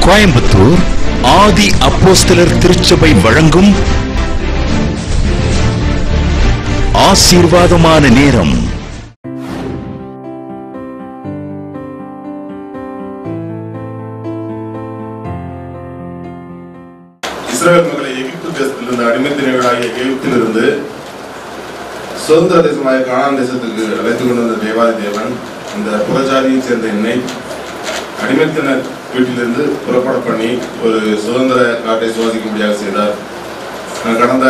கோயம்புத்தூர் ஆதி அப்போஸ்தலர் திருச்சபை வழங்கும் ஆசீர்வாதமான நேரம் இஸ்ரவேல் மக்களை எகிப்து தேசத்திலிருந்து அடிமைத்தினர்களாகிய எகிப்திலிருந்து சுதந்திர தேசமாய கானான் தேசத்துக்கு அழைத்து கொண்டு வந்த தேவாதி தேவன் இந்த புறஜாதியைச் சேர்ந்த என்னை அடிமைத்தினர் வீட்டிலிருந்து புறப்பட பண்ணி ஒரு சுதந்திர காட்டை சுவாசிக்கும்படியாக செய்தார் நான் கடந்த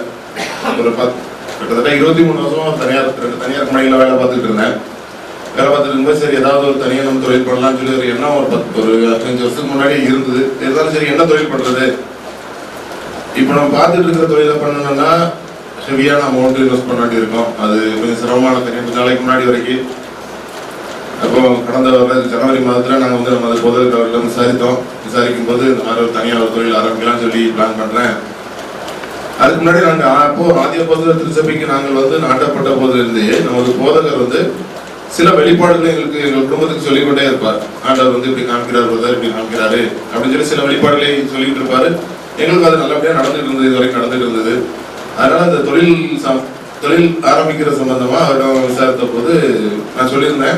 ஒரு பத் கிட்டத்தட்ட இருபத்தி மூணு வருஷமா தனியார் ரெண்டு தனியார் கம்பெனியில் வேலை பார்த்துட்டு இருந்தேன் வேலை பார்த்துட்டு இருக்கும்போது சரி ஏதாவது ஒரு தனியாக நம்ம தொழில் பண்ணலாம்னு சொல்லி ஒரு எண்ணம் ஒரு பத்து ஒரு அஞ்சு வருஷத்துக்கு முன்னாடி இருந்தது இருந்தாலும் சரி என்ன தொழில் பண்றது இப்போ நம்ம பார்த்துட்டு இருக்கிற தொழிலை பண்ணணும்னா ஹெவியான அமௌண்ட் இன்வெஸ்ட் பண்ண வேண்டி இருக்கும் அது கொஞ்சம் சிரமமான காரியம் கொஞ்ச நாளைக்கு முன்னாடி வரைக்கும் அப்போ கடந்த வர ஜனவரி மாதத்துல நாங்கள் வந்து நம்ம அது பொது அவர்களிடம் விசாரித்தோம் விசாரிக்கும் போது இந்த மாதிரி ஒரு தனியாக ஒரு தொழில் ஆரம்பிக்கலாம்னு சொல்லி பிளான் பண்றேன் அதுக்கு முன்னாடி நாங்கள் அப்போ ஆதிய போதகர் திருச்சபைக்கு நாங்கள் வந்து நாட்டப்பட்ட போதிலிருந்து நமது போதகர் வந்து சில வெளிப்பாடுகளை எங்களுக்கு எங்கள் குடும்பத்துக்கு சொல்லிக்கொண்டே இருப்பார் ஆண்டவர் வந்து இப்படி காமிக்கிறார் பிரதர் இப்படி காமிக்கிறாரு அப்படின்னு சொல்லி சில வெளிப்பாடுகளை சொல்லிட்டு இருப்பாரு எங்களுக்கு அது நல்லபடியா நடந்துட்டு இருந்தது இது வரைக்கும் நடந்துட்டு இருந்தது அதனால அந்த தொழில் சம்- தொழில் ஆரம்பிக்கிற சம்பந்தமா அவரிடம் விசாரித்த போது நான் சொல்லியிருந்தேன்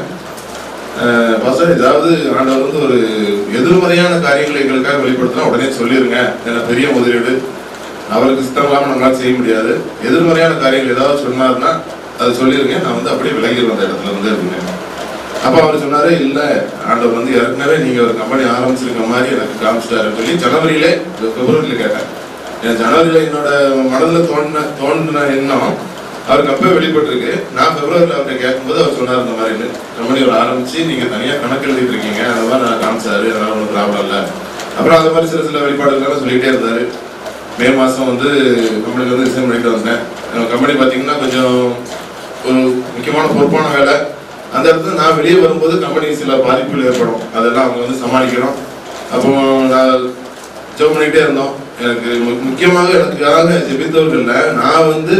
அஹ், பாஸ்டர் ஏதாவது ஆண்டவர் வந்து ஒரு எதிர்மறையான காரியங்களை எங்களுக்காக வெளிப்படுத்தினா உடனே சொல்லிருங்க ஏன்னா பெரிய முதலீடு அவருக்கு சித்தம் இல்லாம நம்மளால செய்ய முடியாது எதிர்மறையான காரியங்கள் ஏதாவது சொன்னாருன்னா அதை சொல்லிருங்க நான் வந்து அப்படியே விலகிடுவேன் அந்த இடத்துல இருந்து அப்படின்னு அப்ப அவர் சொன்னாரு இல்ல ஆண்டவர் வந்து ஏற்கனவே நீங்க ஒரு கம்பெனி ஆரம்பிச்சிருக்க மாதிரி எனக்கு காமிச்சிட்டாருன்னு சொல்லி ஜனவரியிலே பிப்ரவரியில கேட்டேன் என் ஜனவரியில என்னோட மனதுல தோண்டின தோண்டின எண்ணம் அவருக்கு அப்பவே வெளிப்பட்டிருக்கு நான் பிப்ரவரியில் அவர்கிட்ட கேட்கும்போது அவர் சொன்னார் இந்த மாதிரி கம்பெனி ஒரு ஆரம்பிச்சு நீங்க தனியா கணக்கு எழுதிட்டு இருக்கீங்க அந்த மாதிரி நான் காமிச்சாரு அதனால ஒன்றும் ப்ராப்ளம் இல்லை அப்புறம் அந்த மாதிரி சில சில வெளிப்பாடுகள் சொல்லிட்டே இருந்தாரு மே மாசம் வந்து கம்பெனில வந்து ரிசைன் பண்ணிட்டு வந்தேன் கம்பெனி பாத்தீங்கன்னா கொஞ்சம் ஒரு முக்கியமான பொறுப்பான வேலை அந்த இடத்துல நான் வெளியே வரும்போது கம்பெனி சில பாதிப்புகள் ஏற்படும் அதெல்லாம் அவங்க வந்து சமாளிக்கணும் அப்போ நான் ஜெபம் பண்ணிட்டே இருந்தோம் எனக்கு மு- முக்கியமாக எனக்காக ஜெபித்தவர்கள்ல நான் வந்து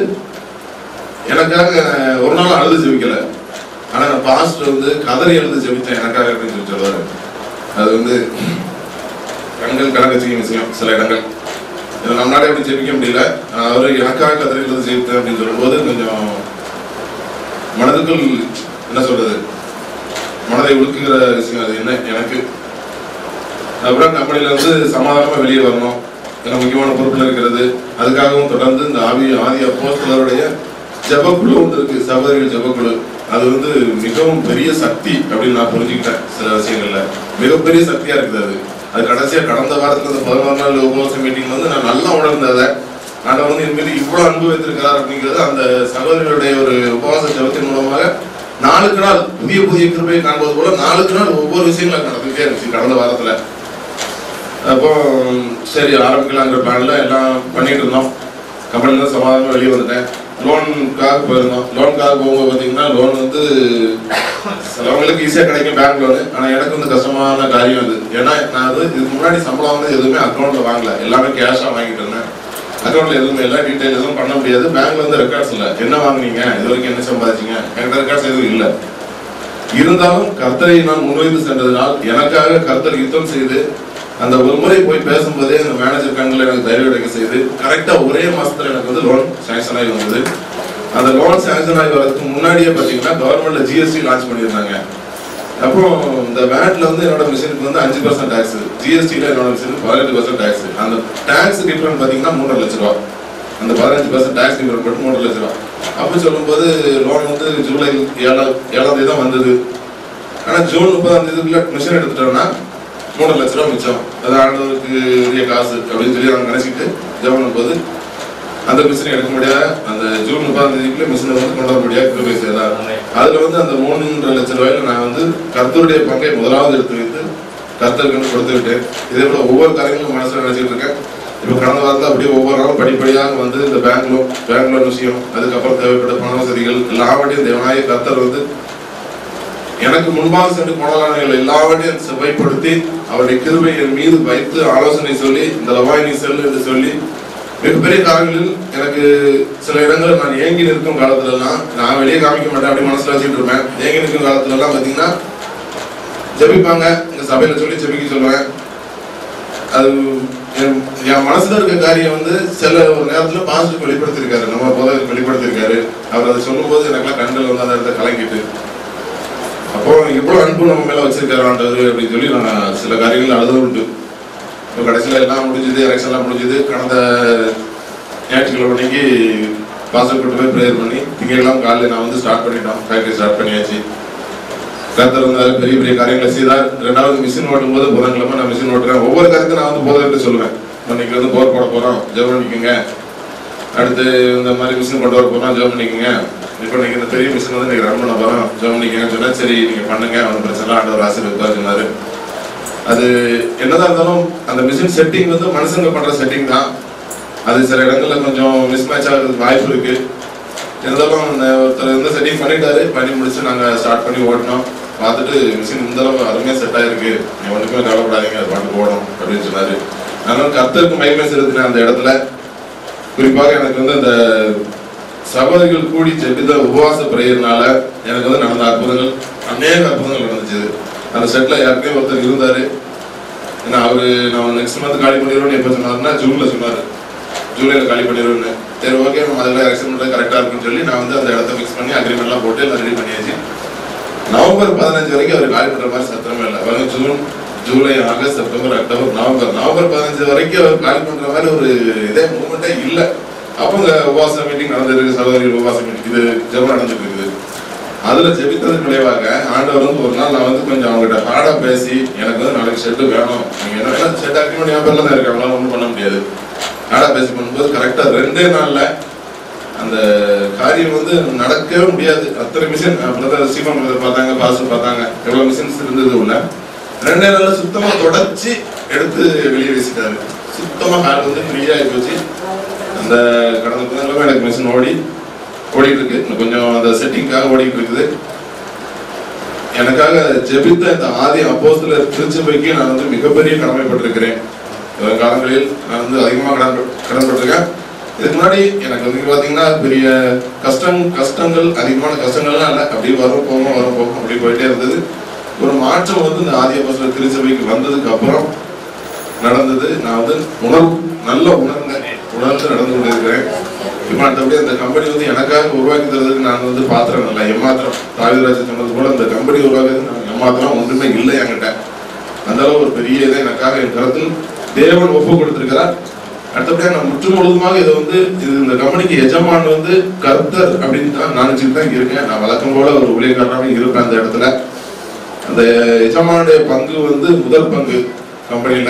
எனக்காக ஒரு நாள் அழுது ஜெபிக்கல ஆனா நான் பாஸ்டர் வந்து கதறி எழுது ஜெபித்தேன் எனக்காக அப்படின்னு சொல்லி சொல்லுவாரு அது வந்து கண்கள் கணக்கு விஷயம் சில இடங்கள் இதை நம்மளால எப்படி ஜெபிக்க முடியல ஆனா அவரு எனக்காக கதறி எழுது ஜெபித்தேன் அப்படின்னு சொல்லும்போது கொஞ்சம் மனதுக்குள் என்ன சொல்றது மனதை உழுக்குகிற விஷயம் அது என்ன எனக்கு அப்புறம் கம்பெனில இருந்து சமாதானமா வெளியே வரணும் ஏன்னா முக்கியமான பொறுப்புல இருக்கிறது அதுக்காகவும் தொடர்ந்து இந்த ஆவி ஆதி அப்போஸ்தலருடைய ஜெபக்குழு ஒன்று இருக்கு சகோதரிகள் ஜெபக்குழு அது வந்து மிகவும் பெரிய சக்தி அப்படின்னு நான் புரிஞ்சுக்கிட்டேன் சில விஷயங்கள்ல மிகப்பெரிய சக்தியா இருக்குது அது அது கடைசியா கடந்த வாரத்துல அந்த பதினோரு நாள் உபவாச மீட்டிங் வந்து நான் நல்லா உணர்ந்தேன் அதை ஆண்டவர் வந்து என் மீது இவ்வளவு அன்பு வைத்திருக்கிறார் அப்படிங்கிறது அந்த சகோதரிகளுடைய ஒரு உபவாச ஜபத்தின் மூலமாக நாளுக்கு நாள் புதிய புதிய கிருபையை காண்பது போல நாளுக்கு நாள் ஒவ்வொரு விஷயங்களும் நடந்துகிட்டே இருந்துச்சு கடந்த வாரத்துல அப்போ சரி ஆரம்பிக்கலாங்கிற பிளான்ல எல்லாம் பண்ணிட்டு இருந்தோம் கம்பெனில சமாதானமா வெளியே வந்துட்டேன் லோனுக்காக போயிருந்தோம் லோனுக்காக போகும்போது பார்த்தீங்கன்னா லோன் வந்து சிலவங்களுக்கு ஈஸியாக கிடைக்கும் பேங்க் லோனு ஆனால் எனக்கு வந்து கஷ்டமான காரியம் அது ஏன்னா நான் அது இதுக்கு முன்னாடி சம்பளம் வந்து எதுவுமே அக்கௌண்ட்ல வாங்கல எல்லாமே கேஷாக வாங்கிட்டு இருந்தேன் அக்கௌண்ட்ல எதுவுமே இல்லை டீட்டெயில் எதுவும் பண்ண முடியாது பேங்க்ல வந்து ரெக்கார்ட்ஸ் இல்லை என்ன வாங்குனீங்க இது வரைக்கும் என்ன சம்பாதிச்சீங்க என்கிட்ட ரெக்கார்ட்ஸ் எதுவும் இல்லை இருந்தாலும் கர்த்தரை நான் முன்வைத்து சென்றதனால் எனக்காக கர்த்தர் யுத்தம் செய்து அந்த ஒரு முறை போய் பேசும்போதே அந்த மேனேஜர் கண்கள் எனக்கு தைரியம் கிடைக்க செய்து கரெக்டா ஒரே மாசத்துல எனக்கு வந்து லோன் சாங்ஷன் ஆகி வந்தது அந்த லோன் சாங்ஷன் ஆகி வரதுக்கு முன்னாடியே பாத்தீங்கன்னா கவர்மெண்ட்ல ஜிஎஸ்டி லான்ச் பண்ணியிருந்தாங்க அப்போ இந்த வேட்ல வந்து என்னோட மிஷினுக்கு வந்து அஞ்சு பர்சன்ட் டேக்ஸ் ஜிஎஸ்டில என்னோட மிஷினுக்கு பதினெட்டு பர்சன்ட் டேக்ஸ் அந்த டேக்ஸ் டிஃபரன்ஸ் பாத்தீங்கன்னா மூன்றரை லட்ச ரூபா அந்த பதினஞ்சு பர்சன்ட் டேக்ஸ் டிஃபரன்ஸ் மட்டும் மூன்றரை லட்ச ரூபா அப்படி சொல்லும்போது லோன் வந்து ஜூலை ஏழாம் ஏழாம் தேதி தான் வந்தது ஆனா ஜூன் முப்பதாம் தேதிக்குள்ள மிஷின் எடுத்துட்டோம்னா மூணு லட்ச ரூபா மிச்சம் அது ஆண்டவருக்கு உரிய காசு அப்படின்னு சொல்லி அவங்க நினைச்சிட்டு ஜெபம் போது அந்த மிஷினை எடுக்க முடியாது அந்த ஜூன் முப்பதாம் தேதிக்குள்ள மிஷினை வந்து கொண்டு வர முடியாது கிருபை செய்தார் அதுல வந்து அந்த மூன்றரை லட்ச ரூபாயில நான் வந்து கர்த்தருடைய பங்கை முதலாவது எடுத்து வைத்து கர்த்தருக்கு வந்து கொடுத்து விட்டேன் இதே போல ஒவ்வொரு காரியங்களும் மனசுல நினைச்சிட்டு இருக்கேன் இப்போ கடந்த வாரத்தில் அப்படியே ஒவ்வொரு நாளும் படிப்படியாக வந்து இந்த பேங்க் லோன் பேங்க் லோன் விஷயம் அதுக்கப்புறம் தேவைப்பட்ட பண வசதிகள் எல்லாவற்றையும் தேவனாய கர்த்தர் வந்து எனக்கு முன்பாக சென்று போனதானங்கள் எல்லாவற்றையும் செவ்வாய்ப்படுத்தி அவருடைய கிருபை என் மீது வைத்து ஆலோசனை சொல்லி இந்த லவாயினி செல் என்று சொல்லி மிகப்பெரிய காலங்களில் எனக்கு சில இடங்களில் நான் ஏங்கி நிற்கும் காலத்துல எல்லாம் நான் வெளியே காமிக்க மாட்டேன் அப்படி மனசுல வச்சுட்டு இருப்பேன் ஏங்கி நிற்கும் காலத்துல எல்லாம் பாத்தீங்கன்னா ஜெபிப்பாங்க இந்த சபையில சொல்லி ஜெபிக்க சொல்லுவேன் அது என் என் மனசுல இருக்க காரியம் வந்து சில ஒரு நேரத்துல பாசிட்டிவ் வெளிப்படுத்திருக்காரு நம்ம போதகர் வெளிப்படுத்திருக்காரு அவர் அதை சொல்லும்போது எனக்குலாம் கண்கள் வந்து அந்த இடத்த கலங்கிட்டு அப்போ இவ்வளவு அன்பு நம்ம மேல வச்சிருக்காரு ஆண்டவர் அப்படின்னு சொல்லி நான் சில காரியங்கள் அழுது உண்டு இப்போ கடைசியில் எல்லாம் முடிஞ்சது எலெக்ஷன்லாம் முடிஞ்சது கடந்த ஞாயிற்றுக்கிழமைக்கு பாசல் கூட்டு போய் ப்ரேயர் பண்ணி திங்கெல்லாம் காலையில் நான் வந்து ஸ்டார்ட் பண்ணிட்டோம் ஃபேக்டரி ஸ்டார்ட் பண்ணியாச்சு கர்த்தர் வந்தார் பெரிய பெரிய காரியங்களை செய்தார் ரெண்டாவது மிஷின் ஓட்டும் போது புதன்கிழமை நான் மிஷின் ஓட்டுறேன் ஒவ்வொரு காரியத்தையும் நான் வந்து போதகிட்ட சொல்லுவேன் இன்னைக்கு வந்து போர் போட போறோம் ஜெபம் பண்ணிக்கோங்க அடுத்து இந்த மாதிரி மிஷின் கொண்டு வர போறோம் ஜெபம் பண்ணிக்கோங்க இப்போ இன்னைக்கு இந்த பெரிய மிஷின் வந்து இன்னைக்கு ரன் பண்ண போறோம் ஜெபம் பண்ணிக்கோங்கன்னு சொன்னா சரி நீங்க பண்ணுங்க அவன் பிரச்சனை இல்லை, ஆண்டவர் ஆசீர்வதிப்பார் சொன்னாரு அது என்னதான் இருந்தாலும் அந்த மிஷின் செட்டிங் வந்து மனுஷங்க பண்ற செட்டிங் தான் அது சில இடங்கள்ல கொஞ்சம் மிஸ் மேட்ச் ஆகிறதுக்கு வாய்ப்பு இருக்கு இருந்தாலும் அந்த ஒருத்தர் வந்து செட்டிங் பண்ணிட்டாரு பண்ணி முடிச்சு நாங்க ஸ்டார்ட் பண்ணி ஓட்டினோம் பார்த்துட்டு மிஷின் இந்த அளவு அருமையா செட் ஆயிருக்கு நீ ஒன்றுமே கவலைப்படாதீங்க அது பாட்டு ஓடும் அப்படின்னு சொன்னாரு அதனால கர்த்தருக்கு மகிமை செலுத்தின அந்த இடத்துல குறிப்பாக எனக்கு வந்து அந்த சகோதரிகள் கூடி ஜெபித்த உபவாச பிரேயர்னால எனக்கு வந்து நடந்த அற்புதங்கள் அநேக அற்புதங்கள் நடந்துச்சு அந்த செட்ல யாருக்கே ஒருத்தர் இருந்தாரு ஏன்னா அவரு நான் நெக்ஸ்ட் மந்த் காலி பண்ணிடுவோம்னு எப்போ சொன்னாருன்னா ஜூன்ல சொன்னாரு ஜூலைல காலி பண்ணிடுவேன்னு சரி ஓகே நம்ம அதில் எலெக்ஷன் பண்ணுறது கரெக்டாக இருக்குன்னு சொல்லி நான் வந்து அந்த இடத்த ஃபிக்ஸ் பண்ணி அக்ரிமெண்ட்லாம் போட்டு எல்லாம் ரெடி பண்ணியாச்சு நவம்பர் பதினஞ்சு வரைக்கும் அவர் காலி பண்ணுற மாதிரி சத்திரமே இல்லை வரும் June July August September October November November பதினஞ்சு வரைக்கும் அவர் காலி பண்ணுற மாதிரி ஒரு இதே மூமெண்ட்டே இல்லை அப்போ இந்த உபவாச மீட்டிங் நடந்துருக்கு சகோதரி உபவாச மீட்டிங் இது ஜெபம் நடந்துட்டு இருக்குது அதுல ஜெபித்ததன் விளைவாக ஆண்டவர் வந்து ஒரு நாள் நான் வந்து கொஞ்சம் அவங்ககிட்ட ஹார்டா பேசி எனக்கு வந்து நாளைக்கு ஷெட்டு வேணும் நீங்க என்ன ஷெட் அக்ரிமெண்ட் என் பேர்ல தான் இருக்கு அவங்களால ஒன்றும் பண்ண முடியாது ஹார்டா பேசி பண்ணும்போது கரெக்டா ரெண்டே நாள்ல அந்த காரியம் வந்து நடக்கவே முடியாது அத்தனை மிஷின் பிரதர் ஸ்டீஃபன் பிரதர் பார்த்தாங்க பாஸ்டர் பார்த்தாங்க எவ்வளவு மிஷின்ஸ் இருந்தது உள்ள ரெண்டே நாள்ல சுத்தமா தொடச்சி எடுத்து வெளியே வீசிட்டாரு சுத்தமா ஹார்ட் வந்து ஃப்ரீயா ஆகி போச்சு அந்த கடந்த புதன்கிழமை எனக்கு மிஷின் ஓடி ஓடிட்டு இருக்கு இன்னும் கொஞ்சம் அந்த செட்டிங்காக ஓடிட்டு இருக்குது எனக்காக ஜெபித்த இந்த ஆதி அப்போஸ்தல திருச்சபைக்கு நான் வந்து மிகப்பெரிய கடமைப்பட்டிருக்கிறேன் வரும் காலங்களில் நான் வந்து அதிகமாக கடன் கடன்பட்டிருக்கேன் இதுக்கு முன்னாடி எனக்கு வந்து பாத்தீங்கன்னா பெரிய கஷ்டம் கஷ்டங்கள் அதிகமான கஷ்டங்கள்லாம் இல்லை அப்படியே வரும் போகும் வரும் போகும் அப்படி போயிட்டே இருந்தது ஒரு மாற்றம் வந்து இந்த ஆதி அப்போஸ்தல திருச்சபைக்கு வந்ததுக்கு அப்புறம் நடந்தது நான் வந்து உணர்வு நல்ல உணர்ந்தேன் உணர்ந்து நடந்து கொண்டிருக்கிறேன் இப்போ மற்றபடி அந்த கம்பெனி வந்து எனக்காக உருவாக்கி தரதுக்கு நான் வந்து பாத்திரம் இல்லை ஏமாத்திரம் தாவிதராஜ் சொன்னது போல அந்த கம்பெனி உருவாக்குறதுக்கு நான் ஏமாத்திரம் ஒன்றுமே இல்லை என்கிட்ட அந்த அளவு ஒரு பெரிய இதை எனக்காக என் கருத்தில் தேவன் ஒப்பு கொடுத்திருக்கிறார் அடுத்தபடியாக நான் முற்று முழுதுமாக இதை வந்து இது இந்த கம்பெனிக்கு எஜமான் வந்து கர்த்தர் அப்படின்னு தான் நான் நினைச்சுட்டு தான் இருக்கேன் நான் வழக்கம் போல ஒரு ஊழியக்காரனாக இருப்பேன் அந்த இடத்துல அந்த எஜமானுடைய பங்கு வந்து முதல் பங்கு கம்பெனியில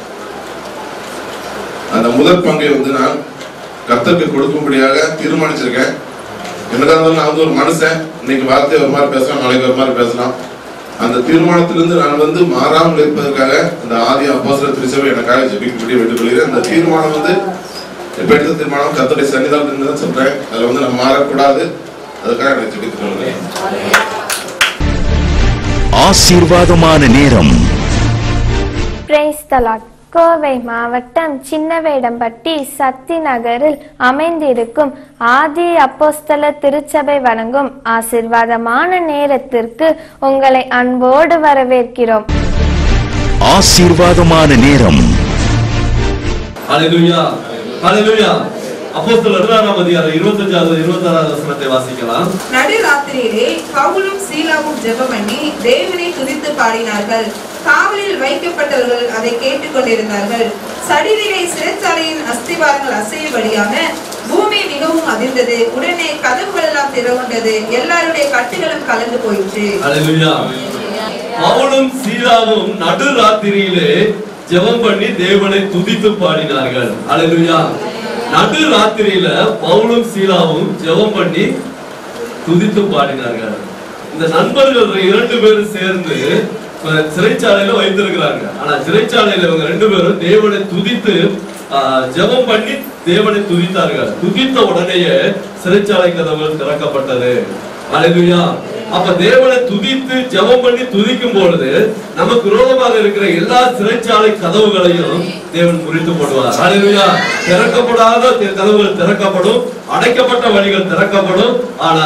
அந்த முதல் பங்கை வந்து நான் கர்த்தருக்கு கொடுக்கும்படியாக தீர்மானிச்சிருக்கேன் என்னதான் இருந்தாலும் நான் வந்து ஒரு மனுஷன் இன்னைக்கு வார்த்தை ஒரு மாதிரி பேசலாம் நாளைக்கு ஒரு மாதிரி பேசலாம் அந்த தீர்மானத்திலிருந்து நான் வந்து மாறாமல் இருப்பதற்காக அந்த ஆதி அப்போஸ்தல திருச்சபை எனக்காக ஜெபிக்கும்படி வேண்டுகொள்கிறேன் அந்த தீர்மானம் வந்து எப்ப எடுத்த தீர்மானம் கர்த்தருடைய சன்னிதானத்திலிருந்து தான் சொல்றேன் அதுல வந்து நம்ம மாறக்கூடாது அதுக்காக எனக்கு ஜெபித்துக் கொள்கிறேன் ஆசீர்வாதமான நேரம் பிரைஸ் தலாட் கோவை மாவட்டம் சின்னவேடம்பட்டி சத்தி நகரில் அமைந்திருக்கும் ஆதி அப்போஸ்தல திருச்சபை வழங்கும் ஆசிர்வாதமான நேரத்திற்கு உங்களை அன்போடு வரவேற்கிறோம் ஆசீர்வாதமான நேரம் ஹalleluya ஹalleluya அப்போஸ்தலர் இரண்டாம் அதிகாரம் 25வது 26வது வசனத்தை வாசிக்கலாம் நடுராத்திரியிலே பவுலும் சீலாவும் ஜெபம் பண்ணி தேவனை துதித்து பாடினார்கள் காவலில் வைக்கப்பட்டவர்கள் அதை கேட்டுக்கொண்டிருந்தார்கள் சடிதிரை சிறைச்சாலையின் அஸ்திவாரங்கள் அசையும்படியாக பூமி மிகவும் அதிர்ந்தது உடனே கதவுகள் எல்லாம் திறவுண்டது எல்லாருடைய கட்டுகளும் கலந்து போயிற்று ஹalleluya பவுலும் சீலாவும் நடுராத்திரியிலே ஜெபம் பண்ணி தேவனை துதித்து பாடினார்கள் ஹalleluya நடுராத்திரியில பவுலும் சீலாவும் ஜெபம் பண்ணி துதித்து பாடினார்கள் இந்த நண்பர்கள் இரண்டு பேரும் சேர்ந்து இப்ப சிறைச்சாலையில வைத்திருக்கிறாங்க ஆனா சிறைச்சாலையில இவங்க ரெண்டு பேரும் தேவனை துதித்து ஆஹ், ஜெபம் பண்ணி தேவனை துதித்தார்கள் துதித்த உடனேயே சிறைச்சாலை கதவுகள் திறக்கப்பட்டது அல்லேலூயா அப்ப தேவனை துதித்து ஜெபம் பண்ணி துதிக்கும் பொழுது நமக்கு விரோதமாக இருக்கிற எல்லா சிறைச்சாலை கதவுகளையும் தேவன் குறித்து போடுவார் அல்லேலூயா திறக்கப்படாத தி- கதவுகள் திறக்கப்படும் அடைக்கப்பட்ட வழிகள் திறக்கப்படும் ஆனால்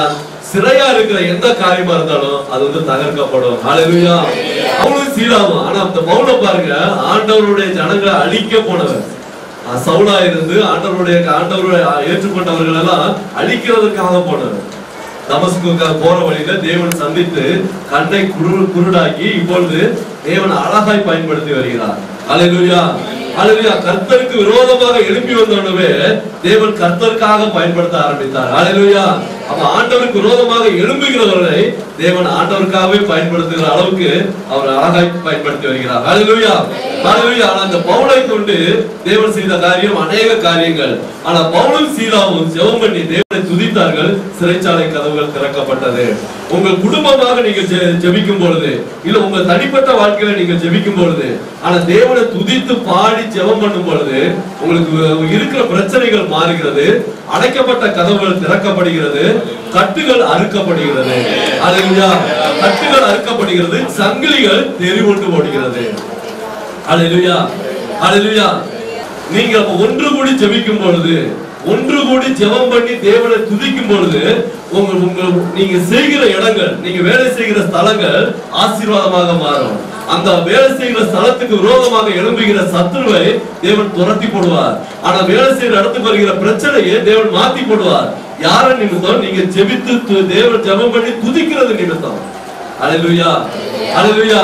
சிறையா இருக்கிற எந்த காரியமா இருந்தாலும் அது வந்து தகர்க்கப்படும் ஹalleluya அவளும் சீலாவும் ஆனா அந்த பவுல பாருங்க ஆண்டவருடைய ஜனங்களை அழிக்க போனவர் அஹ் சவுலா இருந்து ஆண்டவருடைய ஆண்டவருடைய ஏற்றுக்கொண்டவர்கள் எல்லாம் அழிக்கிறதுக்காக போனவர் தமஸ்குக்கு போற வழியில தேவன் சந்தித்து கண்ணை குரு குருடாக்கி இப்பொழுது தேவன் அழகாய் பயன்படுத்தி வருகிறார் ஹalleluya ஹalleluya கர்த்தருக்கு விரோதமாக எழுப்பி வந்தவனவே தேவன் கர்த்தருக்காக பயன்படுத்த ஆரம்பித்தார் ஹalleluya அப்ப ஆண்டவருக்கு விரோதமாக எழும்புகிறவர்களை தேவன் ஆண்டவருக்காகவே பயன்படுத்துகிற அளவுக்கு அவர் அழகாய் பயன்படுத்தி வருகிறார் ஹalleluya ஹalleluya ஆனா அந்த பவுலை கொண்டு தேவன் செய்த காரியம் அநேக காரியங்கள் ஆனா பவுலும் சீலாவும் ஜெபம் பண்ணி தேவனை துதித்தார்கள் சிறைச்சாலை கதவுகள் திறக்கப்பட்டது உங்கள் குடும்பமாக நீங்கள் ஜெ- ஜெபிக்கும் பொழுது இல்ல உங்க தனிப்பட்ட வாழ்க்கையில நீங்கள் ஜெபிக்கும் பொழுது ஆனா தேவனை துதித்து பாடி ஜெபம் பண்ணும் பொழுது உங்களுக்கு இருக்கிற பிரச்சனைகள் மாறுகிறது அடைக்கப்பட்ட கதவுகள் திறக்கப்படுகிறது கட்டுகள் அறுக்கப்படுகிறது அல்லேலூயா கட்டுகள் அறுக்கப்படுகிறது சங்கிலிகள் தெரிவுண்டு ஓடுகிறது அல்லேலூயா அல்லேலூயா நீங்க அப்ப ஒன்று கூடி ஜெபிக்கும் பொழுது ஒன்று கூடி ஜெபம் பண்ணி தேவனை துதிக்கும் பொழுது உங்க உங்க நீங்க செய்கிற இடங்கள் நீங்க வேலை செய்கிற ஸ்தலங்கள் ஆசீர்வாதமாக மாறும் அந்த வேலை செய்கிற ஸ்தலத்துக்கு விரோதமாக எழும்புகிற சத்துருவை தேவன் துரத்தி போடுவார் ஆனா வேலை செய்கிற இடத்துக்கு வருகிற பிரச்சனையை தேவன் மாத்தி போடுவார் யார நிமித்தம் நீங்க ஜெபித்து து- தேவன் ஜெபம் பண்ணி துதிக்கிறது நிமித்தம் அல்லேலூயா அல்லேலூயா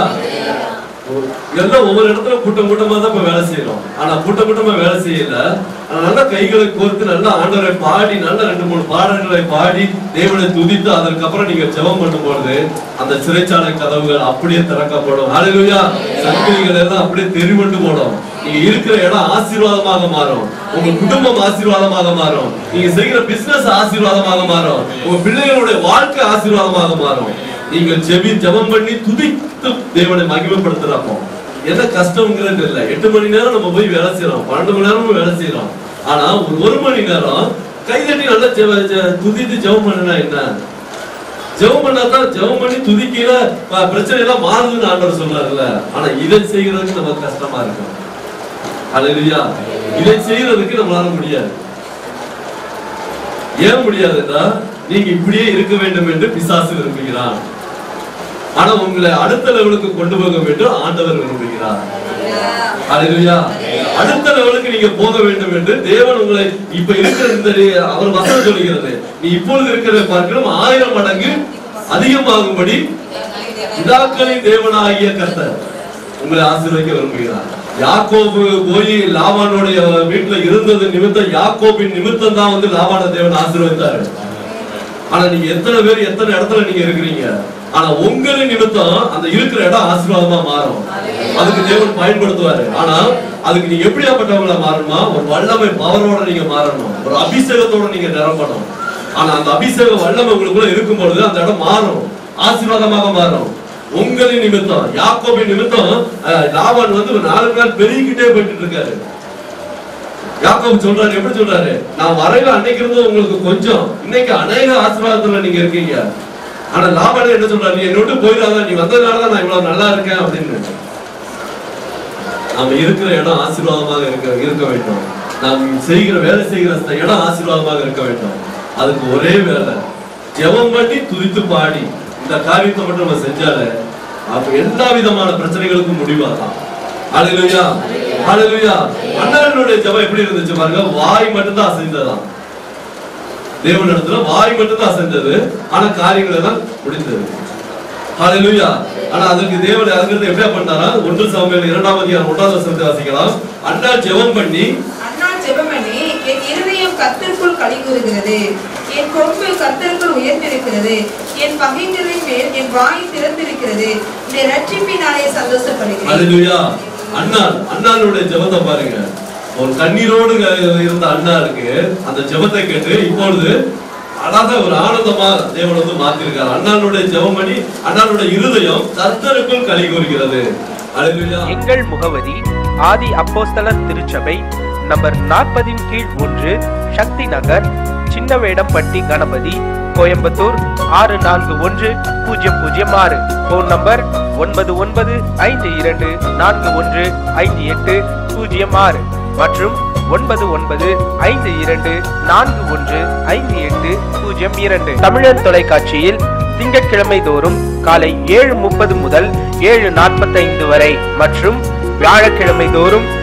எல்லாம் ஒவ்வொரு இடத்துல கூட்டம் கூட்டமா தான் இப்ப வேலை செய்யறோம் ஆனா கூட்டம் கூட்டமா வேலை செய்யல ஆனா நல்ல கைகளை கோர்த்து நல்ல ஆண்டவரை பாடி நல்ல ரெண்டு மூணு பாடல்களை பாடி தேவனை துதித்து அதற்கப்புறம் நீங்க ஜெபம் பண்ணும்பொழுது அந்த சிறைச்சாலை கதவுகள் அப்படியே திறக்கப்படும் ஹalleluya சங்கிலிகள் எல்லாம் அப்படியே தெரிவண்டு போடும் நீங்க இருக்கிற இடம் ஆசீர்வாதமாக மாறும் உங்க குடும்பம் ஆசீர்வாதமாக மாறும் நீங்க செய்கிற பிசினஸ் ஆசீர்வாதமாக மாறும் உங்க பிள்ளைகளுடைய வாழ்க்கை ஆசீர்வாதமாக மாறும் நீங்க ஜெபி ஜெபம் பண்ணி துதித்து தேவனை மகிமைப்படுத்துறப்போ என்ன கஷ்டம்ங்கிறது இல்ல எட்டு மணி நேரம் நம்ம போய் வேலை செய்யறோம் பன்னெண்டு மணி நேரமும் வேலை செய்யறோம் ஆனா ஒரு ஒரு மணி நேரம் கைதட்டி நல்லா ஜெப- ஜெ- துதித்து ஜெபம் பண்ணுனா என்ன ஜெபம் பண்ணாதான் ஜெபம் பண்ணி துதிக்கையில ப- பிரச்சனை எல்லாம் மாறுதுன்னு ஆண்டவர் சொல்றாருல்ல ஆனா இதை செய்யறதுக்கு நமக்கு கஷ்டமா இருக்கும் அல்லையா இதை செய்யறதுக்கு நம்மளால முடியாது ஏன் முடியாதுன்னா நீங்க இப்படியே இருக்க வேண்டும் என்று பிசாசு விரும்புகிறான் ஆனா உங்களை அடுத்த லெவலுக்கு கொண்டு போக வேண்டும் ஆண்டவர் விரும்புகிறார் அல்லேலூயா அடுத்த லெவலுக்கு நீங்க போக வேண்டும் என்று தேவன் உங்களை இப்ப இருக்கிற இந்த அவர் வசனம் சொல்லுகிறது நீ இப்பொழுது இருக்கிறத பார்க்கிறோம் ஆயிரம் மடங்கு அதிகமாகும்படி பிதாக்களின் தேவனாகிய கர்த்தர் உங்களை ஆசீர்வதிக்க விரும்புகிறார் யாக்கோபு போய் லாபானுடைய வீட்டுல இருந்தது நிமித்தம் யாக்கோபின் நிமித்தம் தான் வந்து லாபான தேவன் ஆசீர்வதித்தாரு ஆனா நீங்க எத்தனை பேர் எத்தனை இடத்துல நீங்க இருக்கிறீங்க ஆனா உங்களின் நிமித்தம் அந்த இருக்கிற இடம் ஆசீர்வாதமா மாறும் அதுக்கு தேவன் பயன்படுத்துவாரு ஆனா அதுக்கு நீங்க எப்படியாப்பட்டவங்களா மாறணுமா ஒரு வல்லமை பவரோட நீங்க மாறணும் ஒரு அபிஷேகத்தோட நீங்க நிரம்பணும் ஆனா அந்த அபிஷேக வல்லமை உங்களுக்குள்ள இருக்கும் பொழுது அந்த இடம் மாறும் ஆசீர்வாதமாக மாறும் உங்களின் நிமித்தம் யாக்கோபின் நிமித்தம் அஹ், லாபான் வந்து ஒரு நாளுக்கு நாள் பெருகிக்கிட்டே போயிட்டு இருக்காரு யாக்கோபு சொல்றாரு எப்படி சொல்றாரு நான் வரையில அன்னைக்கு இருந்தது உங்களுக்கு கொஞ்சம் இன்னைக்கு அநேக ஆசீர்வாதத்துல நீங்க இருக்கீங்க ஆனா லாபான என்ன சொல்றாரு நீ என்னை விட்டு போயிடாத நீ வந்ததுனாலதான் நான் இவ்வளவு நல்லா இருக்கேன் அப்படின்னு நாம இருக்கிற இடம் ஆசீர்வாதமாக இருக்க இருக்க வேண்டும் நாம் செய்கிற வேலை செய்கிற அந்த இடம் ஆசீர்வாதமாக இருக்க வேண்டும் அதுக்கு ஒரே வேலை ஜெபம் பண்ணி துதித்து பாடி இந்த காரியத்தை மட்டும் நம்ம செஞ்சாலே அப்ப எல்லா விதமான பிரச்சனைகளுக்கும் முடிவாகலாம் ஹalleluya ஹalleluya அண்ணனுடைய ஜெபம் எப்படி இருந்துச்சு பாருங்க வாய் மட்டும் தான் அசைந்ததாம் தேவனிடத்துல வாய் மட்டும் தான் அசைந்தது ஆனா காரியங்கள் எல்லாம் முடிந்தது ஹalleluya ஆனா அதுக்கு தேவன் அதுக்கு எப்படியா பண்ணாரா ஒன்று சாமுவேல் இரண்டாம் அதிகாரம் ஒன்றாவது வசனத்தை வாசிக்கலாம் அண்ணா ஜெபம் பண்ணி அண்ணா ஜெபமணி என் இருதயம் கர்த்தருக்குள் களி கூறுகிறது என் கொம்பு கர்த்தருக்குள் உயர்ந்திருக்கிறது என் பகைஞரின் மேல் என் வாய் திறந்திருக்கிறது இந்த ரட்சிப்பினாலே சந்தோஷப்படுகிறேன் ஹalleluya அண்ணான் அண்ணானுடைய ஜெபத்தை பாருங்க ஒரு கண்ணீரோடு இருந்த அண்ணாருக்கு அந்த ஜெபத்தை கேட்டு இப்பொழுது அழகா ஒரு ஆனந்தமா தேவன் வந்து மாத்திருக்காரு அண்ணானுடைய ஜெபம் பண்ணி அண்ணானுடைய இருதயம் கர்த்தருக்குள் களி கூறுகிறது ஹalleluya எங்கள் முகவரி ஆதி அப்போஸ்தலர் திருச்சபை நம்பர் நாற்பதின் கீழ் ஒன்று சக்தி நகர் சின்னவேடம்பட்டி கணபதி கோயம்புத்தூர் ஆறு நான்கு ஒன்று பூஜ்ஜியம் பூஜ்ஜியம் ஆறு ஃபோன் நம்பர் ஒன்பது ஒன்பது ஐந்து இரண்டு நான்கு ஒன்று ஐந்து எட்டு பூஜ்ஜியம் ஆறு மற்றும் ஒன்பது ஒன்பது ஐந்து இரண்டு நான்கு ஒன்று ஐந்து எட்டு பூஜ்ஜியம் இரண்டு தமிழர் தொலைக்காட்சியில் திங்கட்கிழமை தோறும் காலை ஏழு முப்பது முதல் ஏழு நாற்பத்தைந்து வரை மற்றும் வியாழக்கிழமை தோறும்